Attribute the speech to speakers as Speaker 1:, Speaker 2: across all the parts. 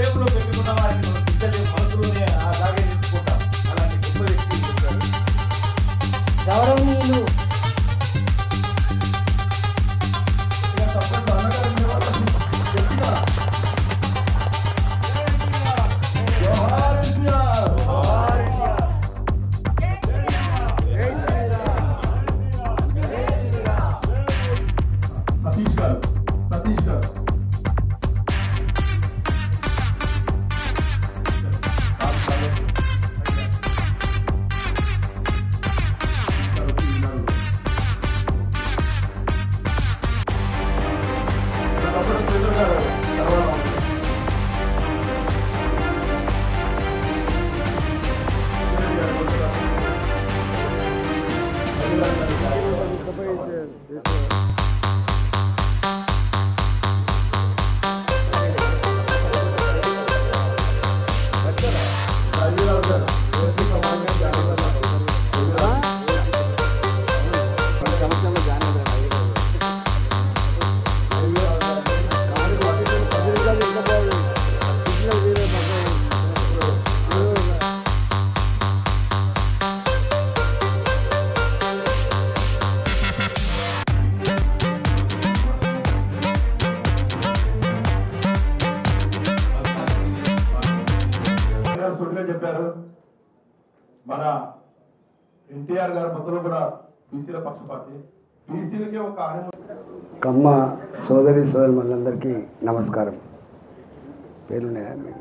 Speaker 1: హృదయంలో పెట్టుకున్న వారిని మనం పిచ్చలే మనసులోనే అలాగే నిలుపుకుంటాం అలాంటి గొప్ప వ్యక్తి చెప్పారు
Speaker 2: గౌరవనీయులు
Speaker 1: ఇలా తప్పకుండా అన్నగారు మీ వాళ్ళు గట్టిగా. జోహార్ ఇండియా. సతీష్ గారు సతీష్ గారు గారు సూటిగా చెప్పారు మన ఎన్టీఆర్ గారు మొత్తంలో కూడా బీసీల పక్షపాతి బీసీలకే ఒక ఆణిముత్యం
Speaker 3: కమ్మ సోదరి సోదరి మనందరికీ నమస్కారం పేరున్నాయా మీకు?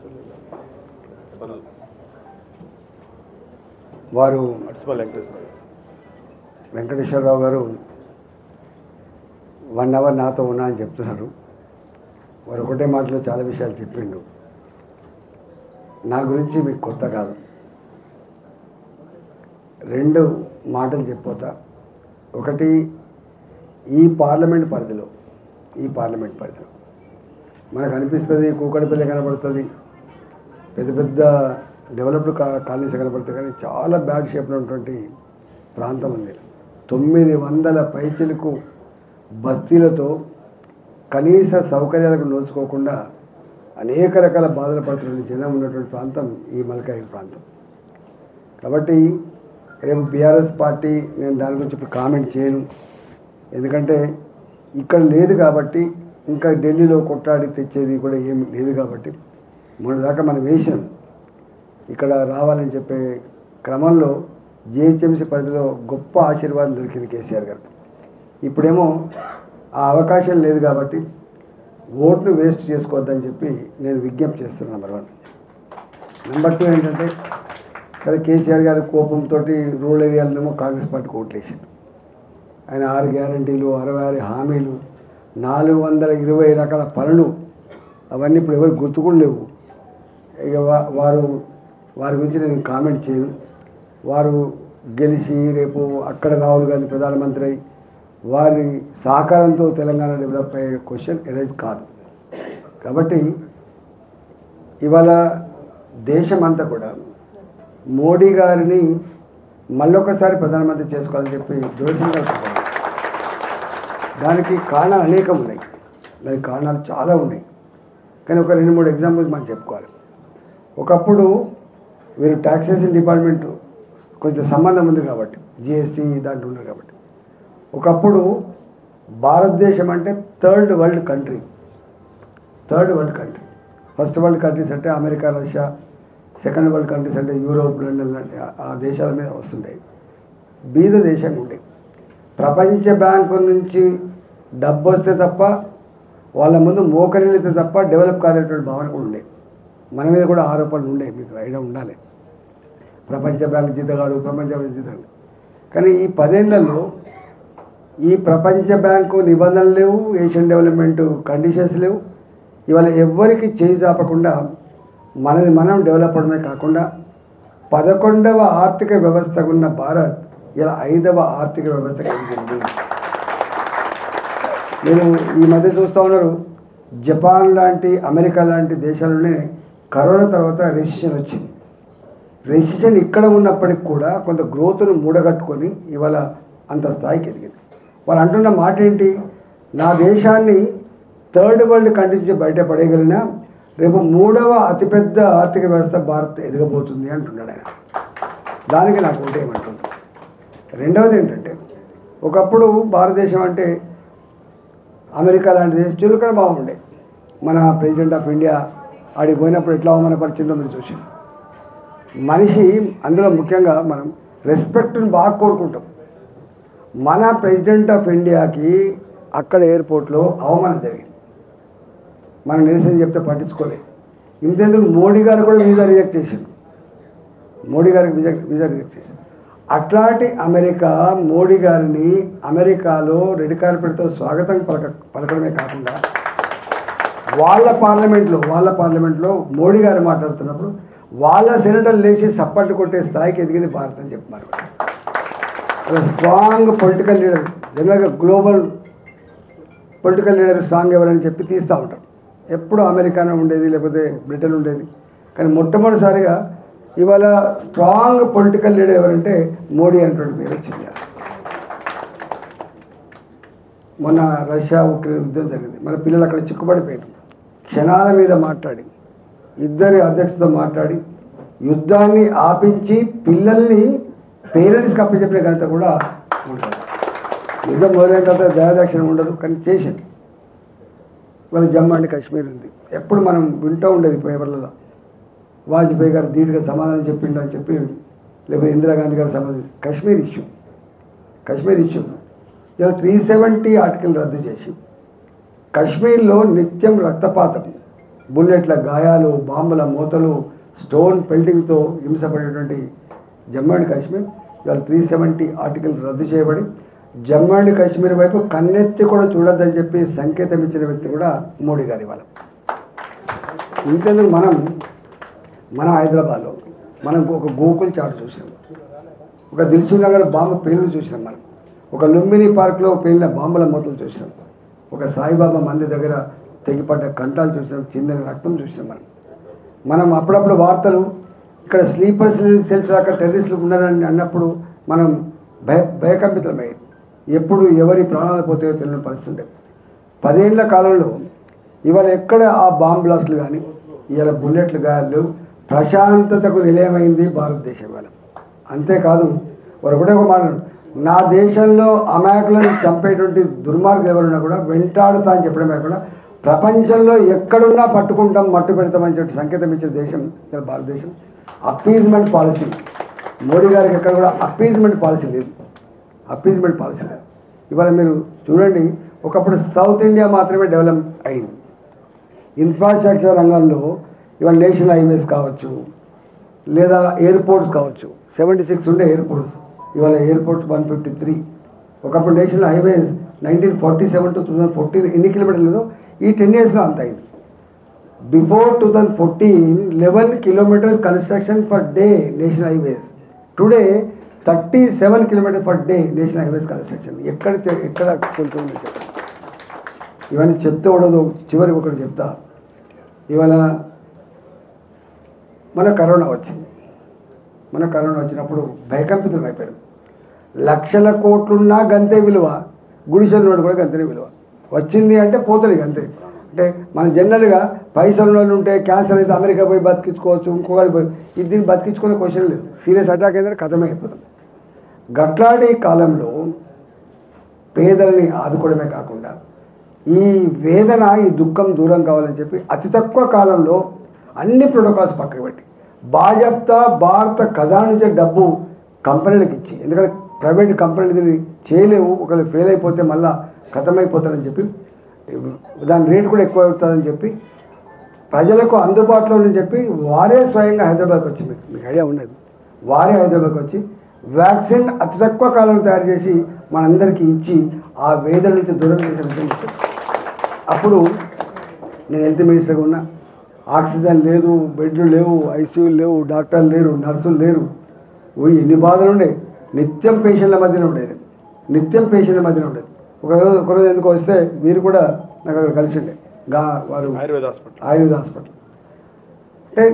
Speaker 3: వారు వెంకటేశ్వరరావు గారు వన్ అవర్ నాతో ఉన్నా అని చెప్తున్నారు వారు ఒకటే మాటలో చాలా విషయాలు చెప్పిండు నా గురించి మీకు కొత్త కాదు రెండు మాటలు చెప్పిపోతా ఒకటి ఈ పార్లమెంట్ పరిధిలో ఈ పార్లమెంట్ పరిధిలో మనకు అనిపిస్తుంది కూకడపల్లి కనబడుతుంది పెద్ద పెద్ద డెవలప్డ్ కా కాలనీస్ కనబడుతుంది కానీ చాలా బ్యాడ్ షేప్లో ఉన్నటువంటి ప్రాంతం ఉంది తొమ్మిది వందల పైచిలకు బస్తీలతో కనీస సౌకర్యాలకు నోచుకోకుండా అనేక రకాల బాధలు పడుతున్న జనం ఉన్నటువంటి ప్రాంతం ఈ మలకాయి ప్రాంతం కాబట్టి రేపు బీఆర్ఎస్ పార్టీ నేను దాని గురించి ఇప్పుడు కామెంట్ చేయను ఎందుకంటే ఇక్కడ లేదు కాబట్టి ఇంకా ఢిల్లీలో కొట్లాడి తెచ్చేది కూడా ఏం లేదు కాబట్టి మొన్నదాకా మనం వేసినాం ఇక్కడ రావాలని చెప్పే క్రమంలో జిహెచ్ఎంసీ పరిధిలో గొప్ప ఆశీర్వాదం దొరికింది కేసీఆర్ గారికి ఇప్పుడేమో ఆ అవకాశం లేదు కాబట్టి ఓట్లు వేస్ట్ చేసుకోవద్దని చెప్పి నేను విజ్ఞప్తి చేస్తున్నాను నెంబర్ వన్ నెంబర్ టూ ఏంటంటే సరే కేసీఆర్ గారి కోపంతో రూరల్ ఏరియాలోనేమో కాంగ్రెస్ పార్టీకి ఓట్లు వేసిండు ఆయన ఆరు గ్యారంటీలు అరవై ఆరు హామీలు నాలుగు వందల ఇరవై రకాల పనులు అవన్నీ ఇప్పుడు ఎవరు గుర్తు కూడా లేవు ఇక వా- వారు వారి గురించి నేను కామెంట్ చేయను వారు గెలిచి రేపు అక్కడ రాహుల్ గాంధీ ప్రధానమంత్రి అయి వారి సహకారంతో తెలంగాణ డెవలప్ అయ్యే క్వశ్చన్ ఎరైజ్ కాదు కాబట్టి ఇవాళ దేశమంతా కూడా మోడీ గారిని మళ్ళొకసారి ప్రధానమంత్రి చేసుకోవాలని చెప్పి దురసంకల్పం దానికి కారణాలు అనేకం ఉన్నాయి దానికి కారణాలు చాలా ఉన్నాయి కానీ ఒక రెండు మూడు ఎగ్జాంపుల్స్ మనం చెప్పుకోవాలి ఒకప్పుడు వీరు ట్యాక్సేషన్ డిపార్ట్మెంట్ కొంచెం సంబంధం ఉంది కాబట్టి జిఎస్టీ దాంట్లో ఉన్నారు కాబట్టి ఒకప్పుడు భారతదేశం అంటే third world country third world country first world countries అంటే America Russia second world countries అంటే యూరోప్ లండన్ లాంటి ఆ- ఆ దేశాల మీద వస్తుంటాయి బీద దేశంగా ఉండే ప్రపంచ బ్యాంకు నుంచి డబ్బు వస్తే తప్ప వాళ్ళ ముందు మోకరిల్లితే తప్ప డెవలప్ కాదనేటువంటి భావన కూడా ఉండే మన మీద కూడా ఆరోపణలు ఉండే మీకు ఐడియా ఉండాలి ప్రపంచ బ్యాంక్ జీతగాడు ప్రపంచ బ్యాంక్ జీతగాడు కానీ ఈ పదేళ్లలో ఈ ప్రపంచ బ్యాంకు నిబంధనలు లేవు ఏషియన్ డెవలప్మెంట్ కండిషన్స్ లేవు ఇవాళ ఎవ్వరికి చేయి చాపకుండా మనది మనం డెవలప్ అవడమే కాకుండా పదకొండవ ఆర్థిక వ్యవస్థ ఉన్న భారత్ ఇలా ఐదవ ఆర్థిక వ్యవస్థ ఎదిగింది నేను ఈ మధ్య చూస్తూ ఉన్నారు జపాన్ లాంటి అమెరికా లాంటి దేశాల్లోనే కరోనా తర్వాత రెసిషన్ వచ్చింది రెసిషన్ ఇక్కడ ఉన్నప్పటికి కూడా కొంత గ్రోత్ను మూడగట్టుకొని ఇవాళ అంత స్థాయికి ఎదిగింది వాళ్ళు అంటున్న మాట ఏంటి నా దేశాన్ని థర్డ్ వరల్డ్ కంట్రీ నుంచి బయట పడేయగలిగిన రేపు మూడవ అతిపెద్ద ఆర్థిక వ్యవస్థ భారత్ ఎదగబోతుంది అంటున్నాడు ఆయన దానికి నాకు ఒకటి ఏమంటుంది రెండవది ఏంటంటే ఒకప్పుడు భారతదేశం అంటే అమెరికా లాంటి దేశం చురుకన బాగుండే మన ప్రెసిడెంట్ ఆఫ్ ఇండియా ఆడికి పోయినప్పుడు ఎట్లా అవమానపరిచిందో మీరు చూసి మనిషి అందులో ముఖ్యంగా మనం రెస్పెక్ట్ని బాగా కోరుకుంటాం మన ప్రెసిడెంట్ ఆఫ్ ఇండియాకి అక్కడ ఎయిర్పోర్ట్లో అవమానం జరిగింది మనం నిరసన చెప్తే పట్టించుకోలేదు ఇంతెందుకు మోడీ గారు కూడా వీసా రిజెక్ట్ చేసిండు మోడీ గారికి వీసా వీసా రిజెక్ట్ చేసిండు అట్లాంటి అమెరికా మోడీ గారిని అమెరికాలో రెడ్ కార్పెట్తో స్వాగతం పలక పలకడమే కాకుండా వాళ్ళ పార్లమెంట్లో వాళ్ళ పార్లమెంట్లో మోడీ గారు మాట్లాడుతున్నప్పుడు వాళ్ళ సెనేటర్లు లేచి సప్పట్లు కొట్టే స్థాయికి ఎదిగింది భారత్ అని చెప్తున్నారు స్ట్రాంగ్ పొలిటికల్ లీడర్ జనరల్గా గ్లోబల్ పొలిటికల్ లీడర్ స్ట్రాంగ్ ఎవరని చెప్పి తీస్తూ ఉంటాం ఎప్పుడు అమెరికానే ఉండేది లేకపోతే బ్రిటన్ ఉండేది కానీ మొట్టమొదటిసారిగా ఇవాళ స్ట్రాంగ్ పొలిటికల్ లీడర్ ఎవరంటే మోడీ అనేటువంటి పేరు వచ్చింది మొన్న రష్యా ఉక్రెయిన్ యుద్ధం జరిగింది మన పిల్లలు అక్కడ చిక్కుపడిపోయారు క్షణాల మీద మాట్లాడి ఇద్దరి అధ్యక్షులతో మాట్లాడి యుద్ధాన్ని ఆపించి పిల్లల్ని పేరెంట్స్కి అప్పచెప్పిన ఘనత కూడా ఉంటుంది యుద్ధం మొదలైన తర్వాత దయాదక్షిణం ఉండదు కానీ చేసింది ఇవాళ జమ్మూ అండ్ కాశ్మీర్ ఉంది ఎప్పుడు మనం వింటూ ఉండేది పేపర్లలో వాజ్పేయి గారు ధీటుగా సమాధానం చెప్పిండు అని చెప్పి లేకపోతే ఇందిరాగాంధీ గారు సమాధానం కాశ్మీర్ ఇష్యూ కాశ్మీర్ ఇష్యూ ఇలా త్రీ సెవెంటీ ఆర్టికల్ రద్దు చేసి కాశ్మీర్లో నిత్యం రక్తపాతం బుల్లెట్ల గాయాలు బాంబుల మూతలు స్టోన్ పెల్టింగ్తో హింసపడేటువంటి జమ్మూ అండ్ కాశ్మీర్ ఇవాళ త్రీ సెవెంటీ ఆర్టికల్ రద్దు చేయబడి జమ్మూ అండ్ కాశ్మీర్ వైపు కన్నెత్తి కూడా చూడొద్దని చెప్పి సంకేతం ఇచ్చిన వ్యక్తి కూడా మోడీ గారి వాళ్ళ ఇంతెందుకు మనం మన హైదరాబాద్లో మనం ఒక గోకుల్ చాట్ చూసాం ఒక దిల్సుఖ్ నగర్ బాంబు పేర్లు చూసాం మనం ఒక లుంబిని పార్క్లో పేలిన బాంబుల మూతలు చూసాం ఒక సాయిబాబా మంది దగ్గర తెగిపడ్డ కంటాలు చూసాం చిందిన రక్తం చూసాం మనం మనం అప్పుడప్పుడు వార్తలు ఇక్కడ స్లీపర్ సెల్స్ దాకా టెర్రరిస్టులు ఉన్నారని అన్నప్పుడు మనం భయ భయకంపితమయ్యేది ఎప్పుడు ఎవరి ప్రాణాలు పోతాయో తెలియని పరిస్థితి ఉండేది పదేళ్ల కాలంలో ఇవాళ ఎక్కడ ఆ బాంబ్ బ్లాస్ట్లు కానీ ఇవాళ బుల్లెట్లు గాయాలు ప్రశాంతతకు నిలయమైంది భారతదేశం ఇవాళ అంతేకాదు వారు ఒకటే ఒక మాట అన్నారు, నా దేశంలో అమాయకులను చంపేటువంటి దుర్మార్గులు ఎవరున్నా కూడా వెంటాడుతా అని చెప్పడం కాకుండా ప్రపంచంలో ఎక్కడున్నా పట్టుకుంటాం మట్టు పెడతామని చెప్పి సంకేతం ఇచ్చే దేశం ఇవాళ భారతదేశం అప్పీజ్మెంట్ పాలసీ మోడీ గారికి ఎక్కడ కూడా అప్పీజ్మెంట్ పాలసీ లేదు అప్పీజ్మెంట్ పాలసీ లేదు ఇవాళ మీరు చూడండి ఒకప్పుడు సౌత్ ఇండియా మాత్రమే డెవలప్ అయింది ఇన్ఫ్రాస్ట్రక్చర్ రంగంలో ఇవాళ నేషనల్ హైవేస్ కావచ్చు లేదా ఎయిర్పోర్ట్స్ కావచ్చు సెవెంటీ సిక్స్ ఉండే ఎయిర్పోర్ట్స్ ఇవాళ ఎయిర్పోర్ట్స్ వన్ ఫిఫ్టీ త్రీ ఒకప్పుడు national highways nineteen forty seven to two thousand fourteen ఎన్ని కిలోమీటర్లు లేదో ఈ టెన్ ఇయర్స్లో అంత అయింది before two thousand fourteen eleven kilometres construction per day national highways today thirty seven kilometre for day national highways construction ఎక్కడ చె- ఎక్కడ కొంచెం ఉంది చెప్పండి ఇవన్నీ చెప్తే ఉండదు చివరికి ఒకటి చెప్తా ఇవాళ మన కరోనా వచ్చింది మన కరోనా వచ్చినప్పుడు భయకంపితులు అయిపోయారు లక్షల కోట్లున్నా గంతే విలువ గుడిసెల నోడు కూడా గంతనే విలువ వచ్చింది అంటే పోతుంది గంతే అంటే మన జనరల్గా పైసలు ఉన్నోళ్ళు ఉంటే క్యాన్సర్ అయితే అమెరికా పోయి బతికించుకోవచ్చు ఇంకొకటి పోయి ఇది దీన్ని బతికించుకునే క్వశ్చన్ లేదు సీరియస్ అటాక్ అయితే కథమే అయిపోతుంది గట్లాడి కాలంలో పేదల్ని ఆదుకోవడమే కాకుండా ఈ వేదన ఈ దుఃఖం దూరం కావాలని చెప్పి అతి తక్కువ కాలంలో అన్ని ప్రోటోకాల్స్ పక్కకు పెట్టి బాజప్తా భారత ఖజానా నుంచి డబ్బు కంపెనీలకు ఇచ్చి ఎందుకంటే ప్రైవేట్ కంపెనీలు దీన్ని చేయలేవు ఒకవేళ ఫెయిల్ అయిపోతే మళ్ళా ఖతమైపోతారని చెప్పి దాని రేట్ కూడా ఎక్కువ అవుతుందని చెప్పి ప్రజలకు అందుబాటులో అని చెప్పి వారే స్వయంగా హైదరాబాద్కి వచ్చి మీకు మీకు ఐడియా ఉండదు వారే హైదరాబాద్కి వచ్చి వ్యాక్సిన్ అతి తక్కువ కాలంలో తయారు చేసి మనందరికీ ఇచ్చి ఆ వేదన నుంచి దూరం చేసే విధంగా ఇచ్చారు. అప్పుడు నేను హెల్త్ మినిస్టర్గా ఉన్నా ఆక్సిజన్ లేదు బెడ్లు లేవు ఐసీయూలు లేవు డాక్టర్లు లేరు నర్సులు లేరు ఓ ఎన్ని బాధలు ఉండే నిత్యం పేషెంట్ల మధ్యన ఉండేది నిత్యం పేషెంట్ల మధ్యన ఉండేది ఒకరోజు ఒకరోజు ఎందుకు వస్తే మీరు కూడా నాకు అక్కడ కలిసి ఉండే గా వారు
Speaker 1: ఆయుర్వేద హాస్పిటల్
Speaker 3: ఆయుర్వేద హాస్పిటల్ అంటే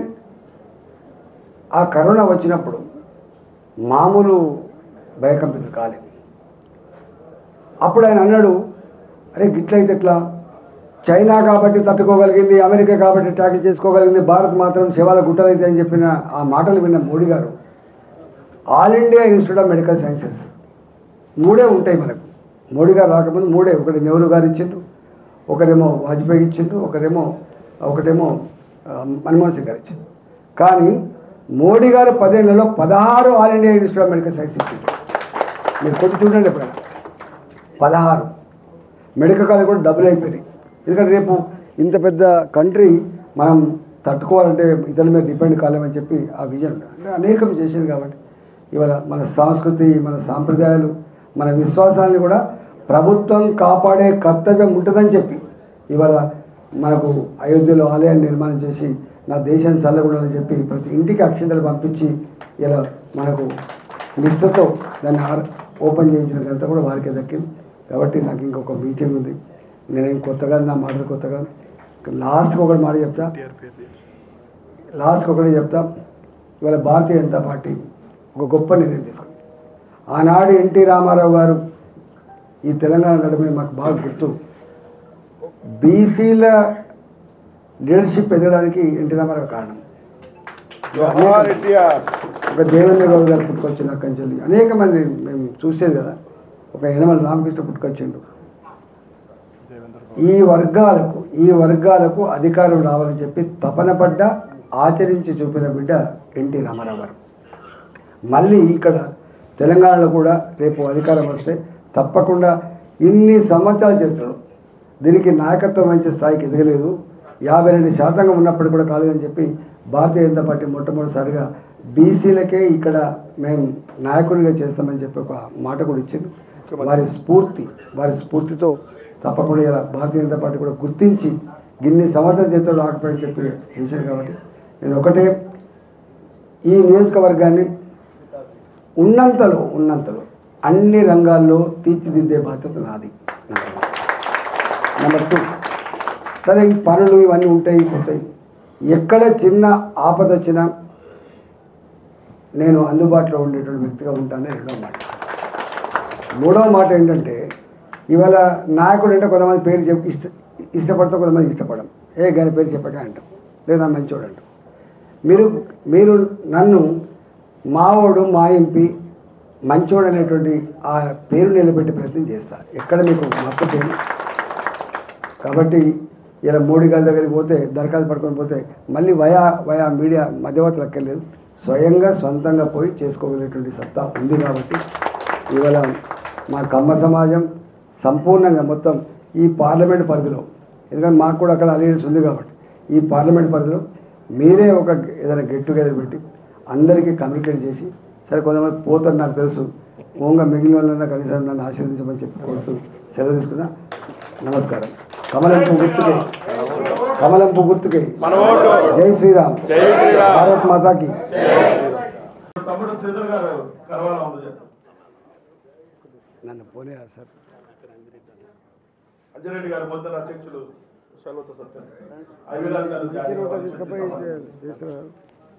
Speaker 3: ఆ కరోనా వచ్చినప్పుడు మామూలు భయకంపితులు కాలేదు అప్పుడు ఆయన అన్నాడు అరే గిట్లయితే ఎట్లా చైనా కాబట్టి తట్టుకోగలిగింది అమెరికా కాబట్టి ట్యాకిల్ చేసుకోగలిగింది భారత్ మాత్రం శివాల గుట్టలైతే అని చెప్పిన ఆ మాటలు విన్న మోడీ గారు all India institute of medical sciences మూడే ఉంటాయి మనకు మోడీ గారు రాకముందు మూడే ఒకటి నెహ్రూ గారు ఇచ్చిండ్రు ఒకరేమో వాజ్పేయి ఇచ్చిండ్రు ఒకరేమో ఒకటేమో ఆ, మన్మోహన్ సింగ్ గారు ఇచ్చిండ్రు కానీ మోడీ గారు పదేళ్లలో పదహారు all India institute of medical science ఇచ్చిండ్రు మీరు కొద్ది చూడండి ఎప్పుడైనా పదహారు మెడికల్ కాలేజ్ కూడా డబుల్ అయిపోయినాయి ఎందుకంటే రేపు ఇంత పెద్ద కంట్రీ మనం తట్టుకోవాలంటే ఇతరుల మీద డిపెండ్ కాలేమని చెప్పి ఆ విజన్ ఉంది. అంటే అనేకం చేసింది కాబట్టి ఇవాళ మన సంస్కృతి మన సాంప్రదాయాలు మన విశ్వాసాన్ని కూడా ప్రభుత్వం కాపాడే కర్తవ్యం ఉంటుందని చెప్పి ఇవాళ మనకు అయోధ్యలో ఆలయాన్ని నిర్మాణం చేసి నా దేశాన్ని చల్లకూడదని చెప్పి ప్రతి ఇంటికి అక్షింతలు పంపించి ఇలా మనకు నిష్ఠతో దాన్ని ఆర్- ఓపెన్ చేయించిన ఘనత కూడా వారికే దక్కింది కాబట్టి నాకు ఇంకొక మీటింగ్ ఉంది నేనేం కొత్తగా నా మాటలు కొత్తగా లాస్ట్కి ఒకటి మాట చెప్తా లాస్ట్కి ఒకటి చెప్తా ఇవాళ భారతీయ జనతా పార్టీ ఒక గొప్ప నిర్ణయం తీసుకుంది ఆనాడు ఎన్టీ రామారావు గారు ఈ తెలంగాణ నడుమే మాకు బాగా గుర్తు బీసీల లీడర్షిప్ ఎదగడానికి ఎన్టీ రామారావు కారణం
Speaker 1: జోహార్ ఎన్టీఆర్
Speaker 3: ఒక దేవేంద్ర గౌడ్ గారు పుట్టుకొచ్చిన కంచెల్లి అనేక మంది మేము చూసేది కదా ఒక యనమల రామకృష్ణ పుట్టుకొచ్చిండు ఈ వర్గాలకు ఈ వర్గాలకు అధికారం రావాలని చెప్పి తపన పడ్డ ఆచరించి చూపిన బిడ్డ ఎన్టీ రామారావు గారు మళ్ళీ ఇక్కడ తెలంగాణలో కూడా రేపు అధికారం వస్తే తప్పకుండా ఇన్ని సంవత్సరాల చరిత్రలో దీనికి నాయకత్వం వహించే స్థాయికి ఎదగలేదు యాభై రెండు శాతంగా ఉన్నప్పుడు కూడా కాలేదని చెప్పి భారతీయ జనతా పార్టీ మొట్టమొదటిసారిగా బీసీలకే ఇక్కడ మేము నాయకుడిగా చేస్తామని చెప్పి ఒక మాట కూడా ఇచ్చింది వారి స్ఫూర్తి వారి స్ఫూర్తితో తప్పకుండా ఇలా భారతీయ జనతా పార్టీ కూడా గుర్తించి గిన్ని సంవత్సరాల చరిత్రలో ఆకపోయని చెప్పి చేశాను కాబట్టి నేను ఒకటే ఈ నియోజకవర్గాన్ని ఉన్నంతలో ఉన్నంతలో అన్ని రంగాల్లో తీర్చిదిద్దే బాధ్యత నాది నెంబర్ టూ సరే ఈ పనులు ఇవన్నీ ఉంటాయి పోతాయి ఎక్కడ చిన్న ఆపద వచ్చినా నేను అందుబాటులో ఉండేటువంటి వ్యక్తిగా ఉంటానని రెండో మాట మూడవ మాట ఏంటంటే ఇవాళ నాయకుడు అంటే కొంతమంది పేరు చెప్పి ఇష్ట ఇష్టపడతాం కొంతమంది ఇష్టపడం ఏ గారి పేరు చెప్పక అంటాం లేదా మంచోడు అంటాం మీరు మీరు నన్ను మావోడు మా ఎంపీ మంచోడు అనేటువంటి ఆ పేరు నిలబెట్టే ప్రయత్నం చేస్తా ఎక్కడ మీకు మత్తు పేరు కాబట్టి ఇలా మోడీ గారి దగ్గరికి పోతే దరఖాస్తు పడుకొని పోతే మళ్ళీ వయా వయా మీడియా మధ్యవర్తులు ఎక్కర్లేదు స్వయంగా సొంతంగా పోయి చేసుకోగలిగేటువంటి సత్తా ఉంది కాబట్టి ఇవాళ మా కమ్మ సమాజం సంపూర్ణంగా మొత్తం ఈ పార్లమెంట్ పరిధిలో ఎందుకంటే మాకు కూడా అక్కడ అలయన్స్ ఉంది కాబట్టి ఈ పార్లమెంట్ పరిధిలో మీరే ఒక ఏదైనా గెట్ టుగెదర్ పెట్టి అందరికీ కమ్యూనికేట్ చేసి సరే కొంతమంది పోతారు నాకు తెలుసు ఓంగా మిగిలిన వాళ్ళన్నా కనీసం నన్ను ఆశీర్వదించమని చెప్పి కోరుతూ సెలవు తీసుకున్నా నమస్కారం కమలంపు గుర్తుకే కమలంపు గుర్తుకే
Speaker 1: మన ఓటు
Speaker 3: జై శ్రీరామ్
Speaker 1: జై శ్రీరామ్
Speaker 3: భారత్ మాతాకి
Speaker 1: తమ్ముడు శ్రీధర్ గారు కరవాల ఉంది
Speaker 3: నన్ను పోనీ సార్
Speaker 1: అంజరెడ్డి గారు మొదటి అధ్యక్షులు సెలవుతో సత్యం అవిలాల్ గారు
Speaker 3: తీసుకుపోయి చేస్తున్నారు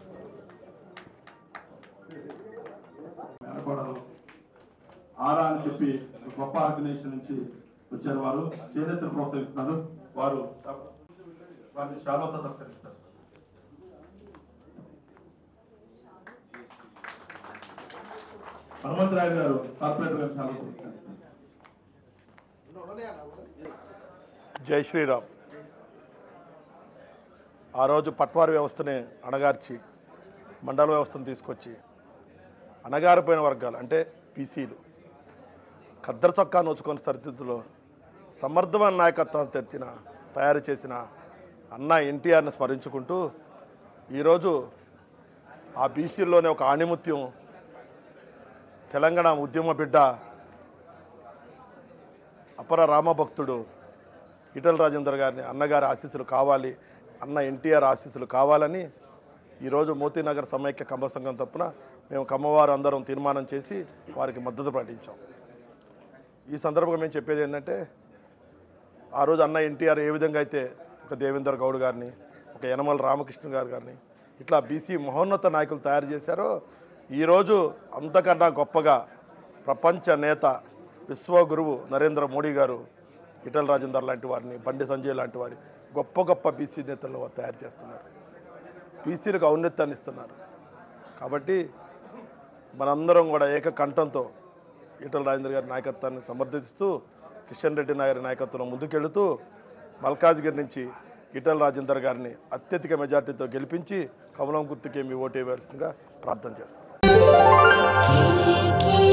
Speaker 1: మేనకోడలు ఆరా అని చెప్పి ఒక గొప్ప ఆర్గనైజేషన్ నుంచి వచ్చారు వారు చేనేతను ప్రోత్సహిస్తున్నారు వారు వారిని శాలోతో సత్కరిస్తారు హనుమంతరాయు గారు కార్పొరేటర్ గారు శాలోతో సత్కరిస్తారు
Speaker 2: జై శ్రీరామ్ ఆ రోజు పట్వారి వ్యవస్థని అణగార్చి మండల వ్యవస్థను తీసుకొచ్చి అణగారిపోయిన వర్గాలు అంటే పీసీలు ఖద్దరు చొక్కా నోచుకొని పరిస్థితుల్లో సమర్థమైన నాయకత్వాన్ని తెరిచిన తయారు చేసిన అన్న ఎన్టీఆర్ని స్మరించుకుంటూ ఈరోజు ఆ బీసీల్లోనే ఒక ఆణిముత్యం తెలంగాణ ఉద్యమ బిడ్డ అపర రామభక్తుడు ఈటల రాజేందర్ గారిని అన్నగారి ఆశీస్సులు కావాలి అన్న ఎన్టీఆర్ ఆశీస్సులు కావాలని ఈరోజు మోతీనగర్ సమైక్య కమ్మ సంఘం తప్పున మేము కమ్మవారు అందరం తీర్మానం చేసి వారికి మద్దతు ప్రకటించాం ఈ సందర్భంగా మేము చెప్పేది ఏంటంటే ఆ రోజు అన్న ఎన్టీఆర్ ఏ విధంగా అయితే ఒక దేవేందర్ గౌడ్ గారిని ఒక యనమల రామకృష్ణ గారు గారిని ఇట్లా బీసీ మహోన్నత నాయకులు తయారు చేశారో ఈరోజు అంతకన్నా గొప్పగా ప్రపంచ నేత విశ్వగురువు నరేంద్ర మోడీ గారు ఇటల రాజేందర్ లాంటి వారిని బండి సంజయ్ లాంటి వారి గొప్ప గొప్ప బీసీ నేతలు తయారు చేస్తున్నారు బీసీలకు ఔన్నత్యాన్ని ఇస్తున్నారు కాబట్టి మనందరం కూడా ఏకకంఠంతో ఈటల రాజేంద్ర గారి నాయకత్వాన్ని సమర్థిస్తూ కిషన్ రెడ్డి గారి నాయకత్వంలో ముందుకెళ్తూ మల్కాజ్గిరి నుంచి ఈటల రాజేందర్ గారిని అత్యధిక మెజార్టీతో గెలిపించి కమలం గుర్తుకే మీ ఓటు వేయవలసిందిగా ప్రార్థన చేస్తున్నాం
Speaker 4: Kiki